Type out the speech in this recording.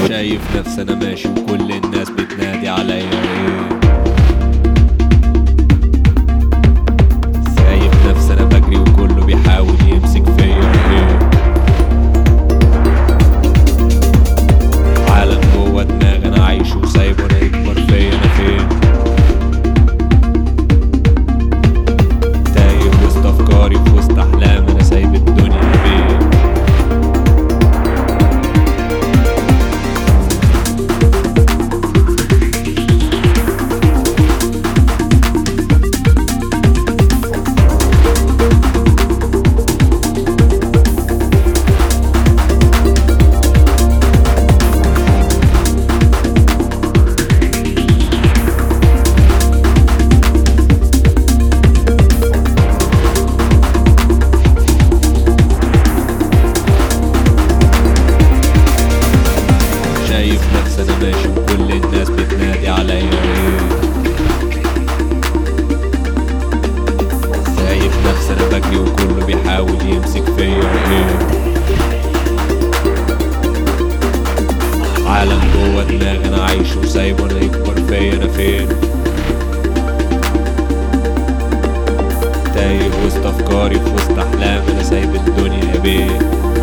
شايف نفسي انا ماشي وكل الناس بتنادي عليا ايه سايب نفسي انا بجري وكله بيحاول يمسك فيا ايه عالم جوه دماغي انا عايش وسايبه انا يكبر فيا انا فين تايه وسط افكاري وفي وسط احلامي انا سايب الدنيا فين شايف نفسي انا ماشي وكل الناس بتنادي عليا ايه سايب نفسي انا بجري وكله بيحاول يمسك فيا ايه عالم جوه دماغي انا عايش وسايبه انا يكبر فيا انا فين تايه وسط افكاري في وسط احلامي انا سايب الدنيا يا بيه